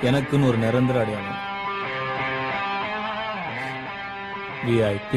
எனக்குன்னு ஒரு நிரந்தர அடையாளம் VIP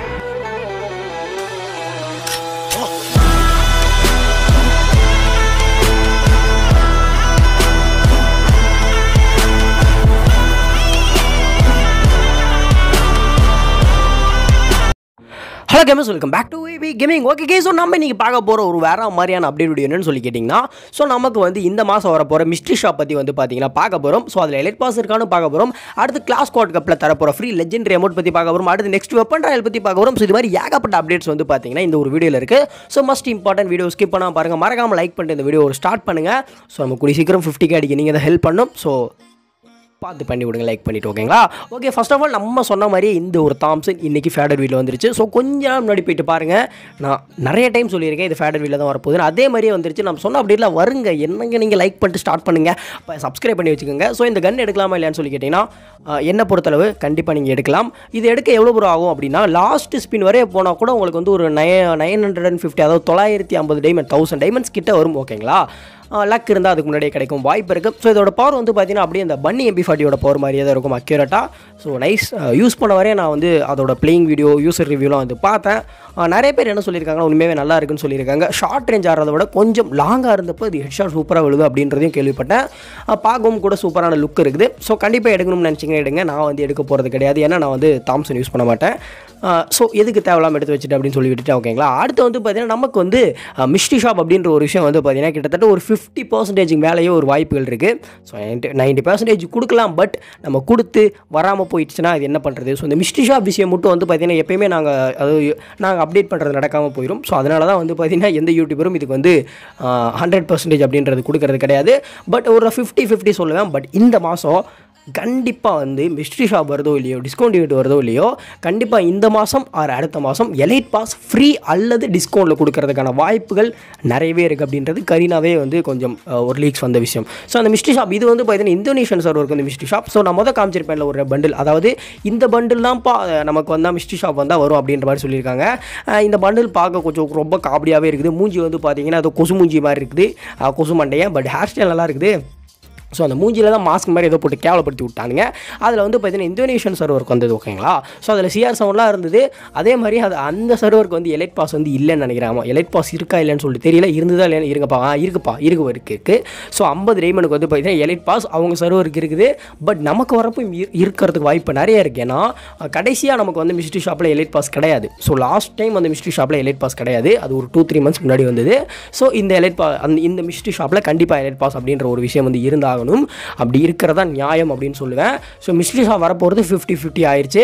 hello gamers welcome back to AB gaming okay கே ஸோ நம்ம இன்றைக்கி பார்க்க போகிற ஒரு வேற மாதிரியான அப்டேட் வீடியோ என்னன்னு சொல்லி கேட்டிங்கன்னா ஸோ நமக்கு வந்து இந்த மாதம் வர போகிற மிஸ்ட்ரி ஷாப் பற்றி வந்து பார்த்தீங்கன்னா பார்க்க போகிறோம் ஸோ அதில் எலைட் பாஸ் இருக்கான்னு பார்க்க போகிறோம் அடுத்து கிளாஸ் கோட் கப்பில் தர போகிற ஃப்ரீ லெஜெண்டரி அமௌண்ட் பற்றி பார்க்க போகிறோம் அடுத்து நெக்ஸ்ட் வெப்பன் ட்ரையல் பற்றி பார்க்க போகிறோம் ஸோ இது மாதிரி ஏகப்பட்ட அப்டேட்ஸ் வந்து பார்த்தீங்கன்னா இந்த ஒரு வீடியோவில் இருக்குது so must important video skip பண்ணாமல் பாருங்கள் மறக்காமல் லைக் பண்ணிட்டு இந்த வீடியோ ஒரு ஸ்டார்ட் பண்ணுங்கள் ஸோ நம்ம கூடிய சீக்கிரம் ஃபிஃப்டி அடிக்க நீங்கள் தான் ஹெல்ப் பண்ணும் ஸோ பார்த்து பண்ணி விடுங்க லைக் பண்ணிட்டு ஓகேங்களா ஓகே ஃபர்ஸ்ட் ஆஃப் ஆல் நம்ம சொன்ன மாதிரியே இந்த ஒரு தாம்சன் இன்னைக்கு ஃபேடர் வீட்டில் வந்துருச்சு ஸோ கொஞ்ச நாள் முன்னாடி போயிட்டு பாருங்கள் நான் நிறைய டைம் சொல்லியிருக்கேன் இது ஃபேடர் வீட்டில் தான் வரப்போகுது அதே மாதிரியே வந்துருச்சு நம்ம சொன்ன அப்படிலாம் வருங்க என்னங்க நீங்கள் லைக் பண்ணிட்டு ஸ்டார்ட் பண்ணுங்க இப்போ சப்ஸ்கிரைப் பண்ணி வச்சுக்கோங்க ஸோ இந்த கன் எடுக்கலாமா இல்லையான்னு சொல்லி கேட்டிங்கன்னா அஹ், என்னை பொறுத்தளவு கண்டிப்பாக நீங்கள் எடுக்கலாம் இது எடுக்க எவ்வளோ ப்ரோ ஆகும் அப்படின்னா லாஸ்ட் ஸ்பின் வரைய போனால் கூட உங்களுக்கு வந்து ஒரு நய நைன் ஹண்ட்ரட் அண்ட் ஃபிஃப்டி அதாவது தொள்ளாயிரத்தி ஐம்பது டைமண்ட் தௌசண்ட் டைமண்ட்ஸ் கிட்ட வரும் ஓகேங்களா லக் இருந்தால் அதுக்கு முன்னாடியே கிடைக்கும் வாய்ப்பு இருக்குது ஸோ இதோட பவர் வந்து பார்த்தீங்கன்னா அப்படியே அந்த பன்னி எம்பி ஃபார்ட்டியோட பவர் மாதிரியே தான் இருக்கும் அக்யூரேட்டாக ஸோ நைஸ் யூஸ் பண்ண வரையும் நான் வந்து அதோட பிளேயிங் வீடியோ யூசர் ரிவ்யூலாம் வந்து பார்த்தேன் அஹ், நிறைய பேர் என்ன சொல்லியிருக்காங்க உண்மையாகவே நல்லா இருக்குன்னு சொல்லியிருக்காங்க ஷார்ட் ரேஞ்ச் ஆடுறத விட கொஞ்சம் லாங்காக இருந்தப்போ இது ஹெட் ஷாட் சூப்பராக விழுது அப்படின்றதையும் கேள்விப்பட்டேன் அஹ், பார்க்கவும் கூட சூப்பரான லுக் இருக்குது ஸோ கண்டிப்பாக எடுக்கணும்னு நினச்சிங்க எடுங்க நான் வந்து எடுக்க போகிறது கிடையாது ஏன்னா நான் வந்து தாம்சன் யூஸ் பண்ண மாட்டேன் ஸோ எதுக்கு தேவையில்லாமல் எடுத்து வச்சுட்டு அப்படின்னு சொல்லி விட்டுட்டேன் ஓகேங்களா அடுத்து வந்து பார்த்தீங்கன்னா நமக்கு வந்து மிஸ்டி ஷாப் அப்படின்ற ஒரு விஷயம் வந்து பார்த்தீங்கன்னா கிட்டத்தட்ட ஒரு ஃபிஃப்டி பர்சன்டேஜ் மேலேயே ஒரு வாய்ப்புகள் இருக்குது ஸோ நைன்ட்டி பர்சன்டேஜ் கொடுக்கலாம் பட் நம்ம கொடுத்து வராமல் போயிடுச்சுன்னா அது என்ன பண்ணுறது ஸோ இந்த மிஸ்டி ஷாப் விஷயம் மட்டும் வந்து பார்த்தீங்கன்னா எப்பயுமே நாங்கள் அது நாங்கள் அப்டேட் பண்ணுறது நடக்காமல் போயிடும் ஸோ அதனால தான் வந்து பார்த்தீங்கன்னா எந்த யூடியூபரும் இதுக்கு வந்து ஹண்ட்ரட் பர்சன்டேஜ் அப்படின்றது கொடுக்கறது கிடையாது பட் ஒரு ஃபிஃப்டி ஃபிஃப்டி சொல்லுவேன் பட் இந்த மாதம் கண்டிப்பாக வந்து மிஸ்ட்ரி ஷாப் வருதோ இல்லையோ டிஸ்கவுண்ட் யூனிட் வருதோ இல்லையோ கண்டிப்பாக இந்த மாதம் ஆர் அடுத்த மாதம் எலைட் பாஸ் ஃப்ரீ அல்லது டிஸ்கவுண்ட்டில் கொடுக்கறதுக்கான வாய்ப்புகள் நிறையவே இருக்குது அப்படின்றது கரீனாவே வந்து கொஞ்சம் அஹ், ஒரு லீக்ஸ் வந்த விஷயம் ஸோ அந்த மிஸ்ட்ரி ஷாப் இது வந்து பார்த்தீங்கன்னா இந்தோனேஷியன் சர்வருக்கு வந்து மிஸ்ட்ரி ஷாப் ஸோ நான் மொதல் காமிச்சிருப்பேன்ல ஒரு பண்டில் அதாவது இந்த பண்டில் தான்ப்பா அஹ், நமக்கு வந்தால் மிஸ்ட்ரி ஷாப் வந்தால் வரும் அப்படின்ற மாதிரி சொல்லியிருக்காங்க அஹ், இந்த பண்டில் பார்க்க கொஞ்சம் ரொம்ப காமெடியாகவே இருக்குது மூஞ்சி வந்து பார்த்தீங்கன்னா அது கொசு மூஞ்சி மாதிரி இருக்குது அஹ், கொசு மண்டையை பட் ஹேர் ஸ்டைல் நல்லா இருக்குது ஸோ அந்த மூஞ்சியில் தான் மாஸ்க் மாதிரி ஏதோ போட்டு கேவலப்படுத்தி விட்டானுங்க அதில் வந்து பார்த்தீங்கன்னா இந்தோனேஷியன் சர்வருக்கு வந்தது ஓகேங்களா ஸோ அதில் சிஆர் செவன்லாம் இருந்தது அதே மாதிரி அது அந்த சர்வருக்கு வந்து எலைட் பாஸ் வந்து இல்லைன்னு நினைக்கிறேன் ஆமாம் எலைட் பாஸ் இருக்கா இல்லைன்னு சொல்லிட்டு தெரியல இருந்ததா இல்லைன்னு இருங்கப்பா ஆ இருக்குப்பா இருக்கு இருக்கு இருக்கு ஸோ ஐம்பது டைமனுக்கு வந்து பார்த்தீங்கன்னா எலைட் பாஸ் அவங்க சர்வருக்கு இருக்குது பட் நமக்கு வரப்போ இரு- இருக்கிறதுக்கு வாய்ப்பு நிறைய இருக்குது ஏன்னா கடைசியாக நமக்கு வந்து மிஸ்ட்ரி ஷாப்பில் எலைட் பாஸ் கிடையாது ஸோ லாஸ்ட் டைம் அந்த மிஸ்ட்ரி ஷாப்பில் எலைட் பாஸ் கிடையாது அது ஒரு டூ த்ரீ மந்த்ஸ் முன்னாடி வந்தது ஸோ இந்த எலைட் பா அந்த இந்த மிஸ்ட்ரி ஷாப்பில் கண்டிப்பாக எலைட் பாஸ் அப்படின்ற ஒரு விஷயம் வந்து இருந்தாகணும் அப்படி இருக்கிறதா நியாயம் அப்படின்னு சொல்லுவேன் ஸோ மிஸ்ட்ரி ஷாப் வரப்போகிறது ஃபிஃப்டி ஃபிஃப்டி ஆயிடுச்சு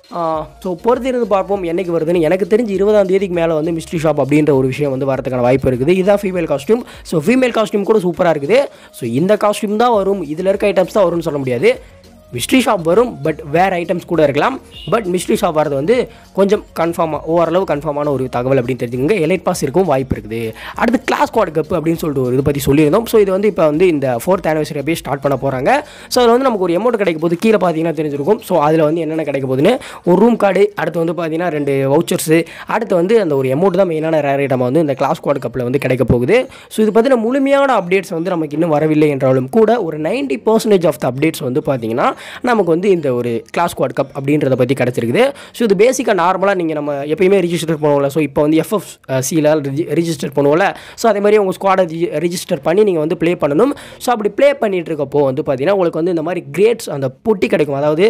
ஸோ பொறுத்திருந்து பார்ப்போம் என்னைக்கு வருதுன்னு எனக்கு தெரிஞ்சு இருபதாம் தேதிக்கு மேலே வந்து மிஸ்ட்ரி ஷாப் அப்படின்ற ஒரு விஷயம் வந்து வரதுக்கான வாய்ப்பு இருக்குது இதுதான் female costume so female costume கூட சூப்பராக இருக்குது ஸோ இந்த காஸ்டியூம் தான் வரும் இதில் இருக்க ஐட்டம்ஸ் தான் வரும்னு சொல்ல முடியாது மிஸ்ட்ரி ஷாப் வரும் பட் வேறு ஐட்டம்ஸ் கூட இருக்கலாம் பட் மிஸ்ட்ரி ஷாப் வரது வந்து கொஞ்சம் கன்ஃபார்மாக ஓரளவு கன்ஃபார்மான ஒரு தகவல் அப்படின்னு தெரிஞ்சுக்கோங்க எலைட் பாஸ் இருக்கும் வாய்ப்பு இருக்குது அடுத்து கிளாஸ் குவாட் கப் அப்படின்னு சொல்லிட்டு ஒரு இது பற்றி சொல்லியிருந்தோம் ஸோ இது வந்து இப்போ வந்து இந்த ஃபோர்த் ஆனிவர்சரி அப்படியே ஸ்டார்ட் பண்ண போகிறாங்க ஸோ அதில் வந்து நமக்கு ஒரு அமௌண்ட் கிடைக்க போது கீழே பார்த்தீங்கன்னா தெரிஞ்சிருக்கும் ஸோ அதில் வந்து என்னென்ன கிடைக்க போகுதுன்னு ஒரு ரூம் கார்டு அடுத்து வந்து பார்த்தீங்கன்னா ரெண்டு வவுச்சர்ஸு அடுத்து வந்து அந்த ஒரு அமௌண்ட் தான் மெயினான ரேர் ஐட்டம் வந்து இந்த கிளாஸ் குவாட் கப்பில் வந்து கிடைக்க போகுது ஸோ இது பற்றின முழுமையான அப்டேட்ஸ் வந்து நமக்கு இன்னும் வரவில்லை என்றாலும் கூட ஒரு 90% பர்சன்டேஜ் ஆஃப் த அப்டேட்ஸ் வந்து பார்த்தீங்கன்னா நமக்கு வந்து இந்த ஒரு கிளாஸ் குவாட் கப் அப்படின்றத பற்றி கிடச்சிருக்குது ஸோ இது பேசிக்காக நார்மலாக நீங்கள் நம்ம எப்பயுமே ரிஜிஸ்டர் பண்ணுவோம்ல ஸோ இப்போ வந்து எஃப்எஃப் சியில் ரிஜிஸ்டர் பண்ணுவோம்ல ஸோ அதே மாதிரி உங்கள் ஸ்குவாடை ரிஜிஸ்டர் பண்ணி நீங்கள் வந்து ப்ளே பண்ணணும் ஸோ அப்படி ப்ளே பண்ணிட்டு இருக்கப்போ வந்து பார்த்தீங்கன்னா உங்களுக்கு வந்து இந்த மாதிரி கிரேட்ஸ் அந்த பொட்டி கிடைக்கும் அதாவது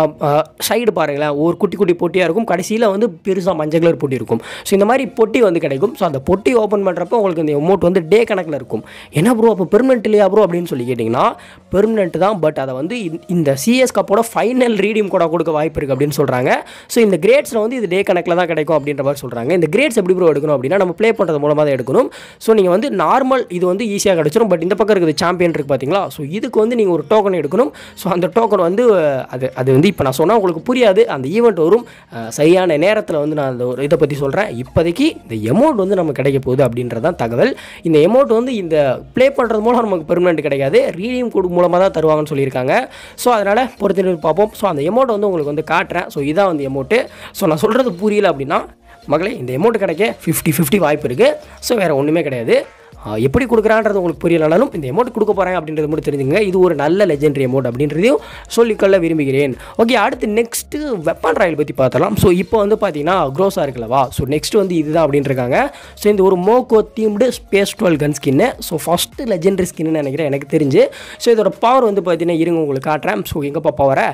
சைடு பாருங்களேன் ஒரு குட்டி குட்டி பொட்டியாக இருக்கும் கடைசியில் வந்து பெருசாக மஞ்சள் கலர் பொட்டி இருக்கும் ஸோ இந்த மாதிரி பொட்டி வந்து கிடைக்கும் ஸோ அந்த பொட்டி ஓப்பன் பண்ணுறப்போ உங்களுக்கு இந்த அமௌண்ட் வந்து டே கணக்கில் இருக்கும் என்ன ப்ரோ அப்போ பெர்மனெண்ட் இல்லையா ப்ரோ அப்படின்னு சொல்லி கேட்டிங்கன்னா பெர்மனெண்ட் தான் பட் அதை வந்து இந்த- இந்த சிஎஸ் கப்போட ஃபைனல் ரீடியம் கூட கொடுக்க வாய்ப்பு இருக்குது அப்படின்னு சொல்கிறாங்க ஸோ இந்த கிரேட்ஸில் வந்து இது டே கணக்கில் தான் கிடைக்கும் அப்படின்ற மாதிரி சொல்கிறாங்க இந்த கிரேட்ஸ் எப்படி ப்ரோ எடுக்கணும் அப்படின்னா நம்ம ப்ளே பண்ணுறது மூலமாக தான் எடுக்கணும் ஸோ நீங்கள் வந்து நார்மல் இது வந்து ஈஸியாக கிடச்சிரும் பட் இந்த பக்கம் இருக்குது சாம்பியன் இருக்குது பார்த்தீங்களா ஸோ இதுக்கு வந்து நீங்கள் ஒரு டோக்கன் எடுக்கணும் ஸோ அந்த டோக்கன் வந்து அஹ், அது அது வந்து இப்போ நான் சொன்னால் உங்களுக்கு புரியாது அந்த ஈவெண்ட் வரும் அஹ், சரியான நேரத்தில் வந்து நான் அந்த ஒரு இதை பற்றி சொல்கிறேன் இப்போதைக்கு இந்த அமௌண்ட் வந்து நமக்கு கிடைக்க போகுது அப்படின்றது தான் தகவல் இந்த அமௌண்ட் வந்து இந்த ப்ளே பண்ணுறது மூலம் நமக்கு பெர்மனெண்ட் கிடைக்காது ரீடியம் கோட் மூலமாக தான் தருவாங்கன்னு சொல்லியிருக்காங்க ஸோ அதனால் பொறுத்து பார்ப்போம் ஸோ அந்த அமௌண்ட் வந்து உங்களுக்கு வந்து காட்டுறேன் ஸோ இதான் வந்து அமௌண்ட்டு ஸோ நான் சொல்கிறது புரியல அப்படின்னா மகளே இந்த அமௌண்ட் கிடைக்க ஃபிஃப்டி ஃபிஃப்டி வாய்ப்பு இருக்குது ஸோ வேறு ஒன்றுமே கிடையாது ஆஹ் எப்படி கொடுக்குறான்றது உங்களுக்கு புரியலனாலும் இந்த அமௌண்ட் கொடுக்க போகிறேன் அப்படின்றது மட்டும் தெரிஞ்சுங்க இது ஒரு நல்ல லெஜெண்டரி அமௌண்ட் அப்படின்றதையும் சொல்லிக்கொள்ள விரும்புகிறேன் ஓகே அடுத்து நெக்ஸ்ட்டு வெப்பன் ராயல் பற்றி பார்த்தலாம் ஸோ இப்போ வந்து பார்த்தீங்கன்னா க்ரோஸாக இருக்குல்லவா ஸோ நெக்ஸ்ட் வந்து இதுதான் அப்படின்னு இருக்காங்க ஸோ இந்த ஒரு Moco themed space duel gun ஸ்கின்னு ஸோ ஃபஸ்ட்டு லெஜெண்டரி ஸ்கின்னு நினைக்கிறேன் எனக்கு தெரிஞ்சு ஸோ இதோட பவர் வந்து பார்த்தீங்கன்னா இருங்க உங்களுக்கு காட்டுறேன் ஸோ எங்கேப்பா பவரை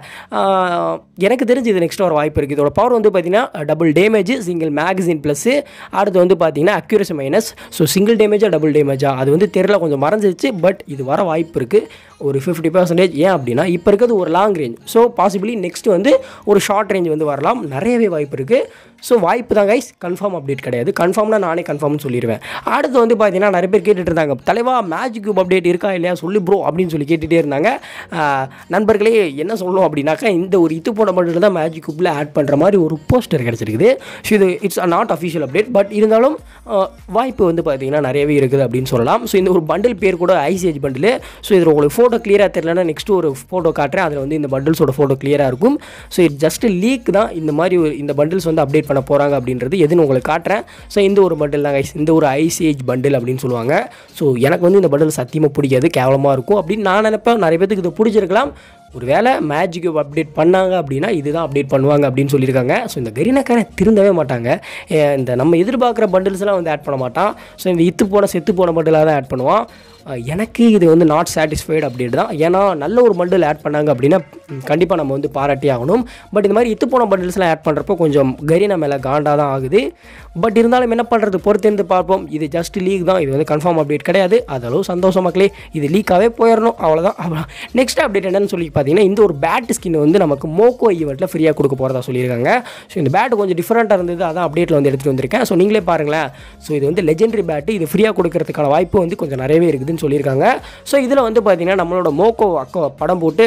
எனக்கு தெரிஞ்சு இது நெக்ஸ்ட் ஒரு வாய்ப்பு இருக்குது இதோட பவர் வந்து பார்த்தீங்கன்னா double damage single magazine plus அடுத்து வந்து பார்த்தீங்கன்னா அக்யூரசி மைனஸ் ஸோ சிங்கிள் டேமேஜா டபுள் டேமேஜா அது வந்து தெரில கொஞ்சம் மறைஞ்சிருச்சு பட் இது வர வாய்ப்பு இருக்குது ஒரு ஃபிஃப்டி பர்சன்டேஜ் ஏன் அப்படின்னா இப்போ இருக்கிறது ஒரு long range so possibly next வந்து ஒரு ஷார்ட் ரேஞ்ச் வந்து வரலாம் நிறையவே வாய்ப்பு இருக்குது ஸோ வாய்ப்பு தான் கைஸ் கன்ஃபார்ம் அப்டேட் கிடையாது கன்ஃபார்ம்னா நானே கன்ஃபார்ம்னு சொல்லிடுவேன் அடுத்து வந்து பார்த்தீங்கன்னா நிறைய பேர் கேட்டுட்டு இருந்தாங்க தலைவா மேஜிக் கியூப் அப்டேட் இருக்கா இல்லையா சொல்லி ப்ரோ அப்படின்னு சொல்லி கேட்டுகிட்டே இருந்தாங்க ஆஹ் நண்பர்களே என்ன சொல்லணும் அப்படின்னாக்கா இந்த ஒரு இது போன மட்டும் தான் மேஜிக் கியூப்பில் ஆட் பண்ணுற மாதிரி ஒரு போஸ்டர் கிடச்சிருக்குது ஸோ இது it's not official update but இருந்தாலும் ஆஹ் வாய்ப்பு வந்து பார்த்தீங்கன்னா நிறையவே இருக்குது அப்படின்னு சொல்லலாம் ஸோ இந்த ஒரு பண்டில் பேர் கூட ஐசிஹெச் பண்டில் ஸோ இதில் உங்களுக்கு ஃபோட்டோ கிளியராக தெரியலனா நெக்ஸ்ட் ஒரு ஃபோட்டோ காட்டுறேன் அதில் வந்து இந்த பண்டில்ஸோட ஃபோட்டோ கிளியராக இருக்கும் ஸோ இது ஜஸ்ட் லீக் தான் இந்த மாதிரி ஒரு இந்த பண்டில்ஸ் வந்து அப்டேட் பண்ண போகிறாங்க அப்படின்றது எதுன்னு உங்களுக்கு காட்டுறேன் ஸோ இந்த ஒரு பண்டில் தான் guys. இந்த ஒரு ஐசிஹெச் பண்டில் அப்படின்னு சொல்லுவாங்க ஸோ எனக்கு வந்து இந்த பண்டில் சத்தியமாக பிடிக்காது கேவலமாக இருக்கும் அப்படின்னு நான் நினைப்பேன் நிறைய பேத்துக்கு இது பிடிச்சிருக்கலாம் ஒருவேளை மேஜிக் அப்டேட் பண்ணாங்க அப்படின்னா இதுதான் அப்டேட் பண்ணுவாங்க அப்படின்னு சொல்லியிருக்காங்க ஸோ இந்த கரீனாக்காரன் திருந்தவே மாட்டாங்க அஹ் இந்த நம்ம எதிர்பார்க்குற பண்டில்ஸ்லாம் வந்து ஆட் பண்ண மாட்டான் ஸோ இந்த இத்து போன செத்து போன பண்டிலாக தான் ஆட் பண்ணுவான் அஹ் எனக்கு இது வந்து நாட் சாட்டிஸ்ஃபைடு அப்டேட் தான் ஏன்னா நல்ல ஒரு பண்டில் ஆட் பண்ணாங்க அப்படின்னா கண்டிப்பாக நம்ம வந்து பாராட்டி ஆகணும் பட் இந்த மாதிரி இத்து போன பண்டில்ஸ்லாம் ஆட் பண்ணுறப்போ கொஞ்சம் கரீனா மேலே காண்டாக தான் ஆகுது பட் இருந்தாலும் என்ன பண்ணுறது பொறுத்திருந்து பார்ப்போம் இது ஜஸ்ட் லீக் தான் இது வந்து கன்ஃபார்ம் அப்டேட் கிடையாது அதளவு சந்தோஷம் மக்களே இது லீக்காகவே போயிடணும் அவ்வளோதான் அவ்வளோ நெக்ஸ்ட் அப்டேட் என்னன்னு சொல்லி பார்த்தீங்கன்னா இந்த ஒரு பேட் ஸ்கின் வந்து நமக்கு மோக்கோ ஈவெண்ட்டில் ஃப்ரீயாக கொடுக்க போகிறதா சொல்லியிருக்காங்க ஸோ இந்த பேட் கொஞ்சம் டிஃப்ரெண்ட்டாக இருந்தது அதான் அப்டேட்டில் வந்து எடுத்துகிட்டு வந்திருக்கேன் ஸோ நீங்களே பாருங்களேன் ஸோ இது வந்து லெஜெண்டரி பேட்டு இது ஃப்ரீயாக கொடுக்கறதுக்கான வாய்ப்பு வந்து கொஞ்சம் நிறையவே இருக்குதுன்னு சொல்லியிருக்காங்க ஸோ இதில் வந்து பார்த்தீங்கன்னா நம்மளோட மோக்கோ அக்கோ படம் போட்டு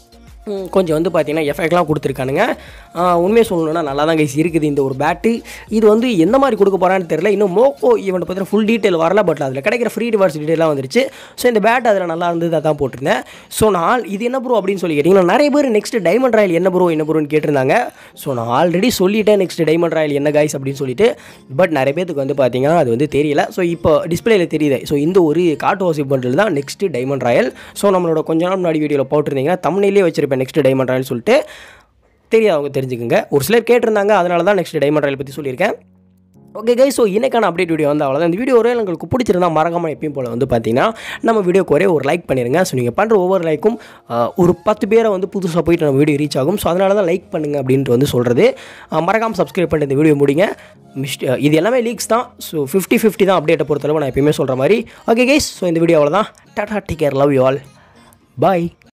ம், கொஞ்சம் வந்து பார்த்தீங்கன்னா எஃபெக்ட்லாம் கொடுத்துருக்கானுங்க உண்மையை சொல்லணும்னா நல்லா தான் கைஸ் இருக்குது இந்த ஒரு பேட்டு இது வந்து எந்த மாதிரி கொடுக்க போகிறான்னு தெரியல இன்னும் மோக்கோ ஈவெண்ட் பற்றின ஃபுல் டீட்டெயில் வரல பட் அதில் கிடைக்கிற ஃப்ரீ ரிவார்ட்ஸ் டீட்டெயிலாக வந்துருச்சு ஸோ இந்த பேட் அதில் நல்லா இருந்தது அதான் போட்டிருந்தேன் ஸோ நான் இது என்ன ப்ரோ அப்படின்னு சொல்லி கேட்டிங்கன்னா நிறைய பேர் நெக்ஸ்ட் டைமண்ட் ராயல் என்ன ப்ரோ என்ன ப்ரோன்னு கேட்டிருந்தாங்க ஸோ நான் ஆல்ரெடி சொல்லிட்டேன் நெக்ஸ்ட் டைமண்ட் ராயல் என்ன கைஸ் அப்படின்னு சொல்லிட்டு பட் நிறைய பேருக்கு வந்து பார்த்தீங்கன்னா அது வந்து தெரியல ஸோ இப்போ டிஸ்பிளேல தெரியுது ஸோ இந்த ஒரு காட்டு வாசி பண்டில் தான் நெக்ஸ்ட் டைமண்ட் ராயல் ஸோ நம்மளோட கொஞ்ச நாள் முன்னாடி வீடியோவில் போட்டிருந்தீங்கன்னா தமிழ்லேயே வச்சிருப்பேன் நெக்ஸ்ட் டைமண்ட் ராயல் சொல்லிட்டு தெரியாதவங்க தெரிஞ்சுக்குங்க ஒரு சிலர் கேட்டிருந்தாங்க அதனால தான் நெக்ஸ்ட் டைமண்ட் ராயல் பற்றி சொல்லியிருக்கேன் ஓகே கை ஸோ இன்னைக்கான அப்டேட் வீடியோ வந்து அவ்வளோதான் இந்த வீடியோ ஒரே உங்களுக்கு பிடிச்சிருந்தா மறக்காம எப்பயும் போல் வந்து பார்த்தீங்கன்னா நம்ம வீடியோக்கு ஒரே ஒரு லைக் பண்ணிடுங்க ஸோ நீங்கள் பண்ணுற ஒவ்வொரு லைக்கும் ஒரு பத்து பேரை வந்து புதுசாக போயிட்டு நம்ம வீடியோ ரீச் ஆகும் ஸோ அதனால தான் லைக் பண்ணுங்க அப்படின்ட்டு வந்து சொல்கிறது மறக்காமல் சப்ஸ்கிரைப் பண்ணிட்டு இந்த வீடியோ முடிங்க மிஸ்ட் இது எல்லாமே லீக்ஸ் தான் ஸோ ஃபிஃப்டி ஃபிஃப்டி தான் அப்டேட்டை பொறுத்தளவு நான் எப்பயுமே சொல்கிற மாதிரி ஓகே கைஸ் ஸோ இந்த வீடியோ அவ்வளோதான் tata take care love you all bye